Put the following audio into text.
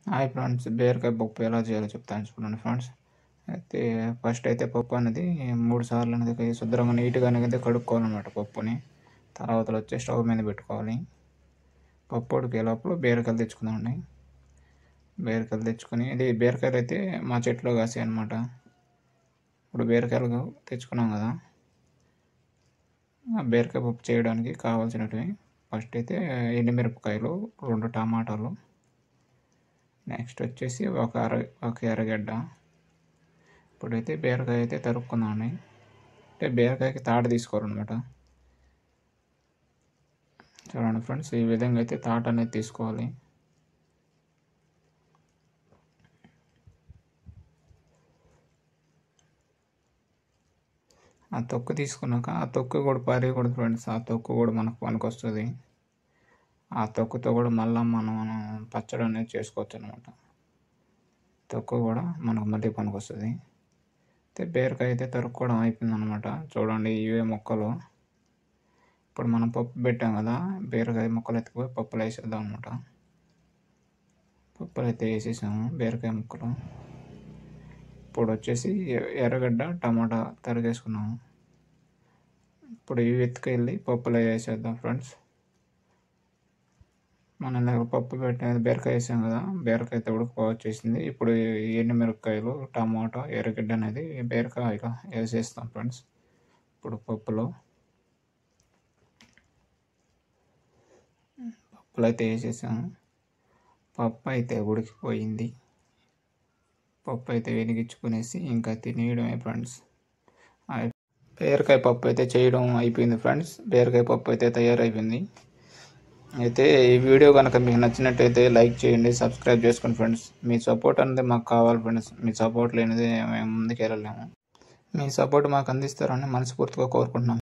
hi friends బీరకాయ పప్పు ఎలా చేయాలో చెప్తాను చూడండి ఫ్రెండ్స్ అయితే ఫస్ట్ అయితే పప్పు అనేది మూడు సార్లు అనేది శుభ్రంగా నీట్గా అనేది కడుక్కోవాలన్నమాట పప్పుని తర్వాత వచ్చి స్టవ్ మీద పెట్టుకోవాలి పప్పు ఉడికే లోపల బీరకాయలు తెచ్చుకుందామండి బీరకాయలు తెచ్చుకొని ఇది బీరకాయలు అయితే మా చెట్లో కాసాయి అనమాట ఇప్పుడు బీరకాయలు తెచ్చుకున్నాం కదా ఆ బీరకాయ పప్పు చేయడానికి కావాల్సినవి ఫస్ట్ అయితే ఎండుమిరపకాయలు రెండు టమాటాలు నెక్స్ట్ వచ్చేసి ఒక అర ఒక ఎర్రగడ్డ ఇప్పుడైతే బీరకాయ అయితే తరుక్కుందామండి అంటే బీరకాయకి తాట తీసుకోవాలన్నమాట చూడండి ఫ్రెండ్స్ ఈ విధంగా అయితే తాట అనేది తీసుకోవాలి ఆ తొక్కు తీసుకున్నాక ఆ తొక్కు కూడా పారేయకూడదు ఫ్రెండ్స్ ఆ తొక్కు కూడా మనకు పనికొస్తుంది ఆ తొక్కుతో కూడా మళ్ళీ మనం మనం పచ్చడి అనేది చేసుకోవచ్చు అనమాట తొక్కు కూడా మనకు మళ్ళీ పనికొస్తుంది అయితే బీరకాయ అయితే తరుక్కోవడం అయిపోయింది అనమాట చూడండి ఇవే మొక్కలు ఇప్పుడు మనం పప్పు పెట్టాం కదా బీరకాయ ముక్కలు ఎత్తుకుపోయి పప్పులు వేసేద్దాం అనమాట పప్పులు అయితే వేసేసాము బీరకాయ ముక్కలు ఇప్పుడు వచ్చేసి ఎర్రగడ్డ టమాటా తరిగేసుకున్నాము ఇప్పుడు ఇవి ఎత్తుకెళ్ళి పప్పులో వేసేద్దాం ఫ్రెండ్స్ మనం దగ్గర పప్పు పెట్టిన బీరకాయ వేసాం కదా బీరకాయ అయితే ఉడకపోవచ్చేసింది ఇప్పుడు ఎండుమిరపకాయలు టమాటా ఎర్రగడ్డ అనేది బీరకాయ వేసేస్తాం ఫ్రెండ్స్ ఇప్పుడు పప్పులో పప్పులు అయితే వేసేసాము పప్పు అయితే ఉడికిపోయింది పప్పు అయితే వెలిగించుకునేసి ఇంకా తినేయడమే ఫ్రెండ్స్ బీరకాయ పప్పు అయితే చేయడం అయిపోయింది ఫ్రెండ్స్ బీరకాయ పప్పు అయితే తయారైపోయింది అయితే ఈ వీడియో కనుక మీకు నచ్చినట్టయితే లైక్ చేయండి సబ్స్క్రైబ్ చేసుకోండి ఫ్రెండ్స్ మీ సపోర్ట్ అనేది మాకు కావాలి ఫ్రెండ్స్ మీ సపోర్ట్ లేనిది మేము ముందుకు వెళ్ళలేము మీ సపోర్ట్ మాకు అందిస్తారని మనస్ఫూర్తిగా కోరుకుంటున్నాం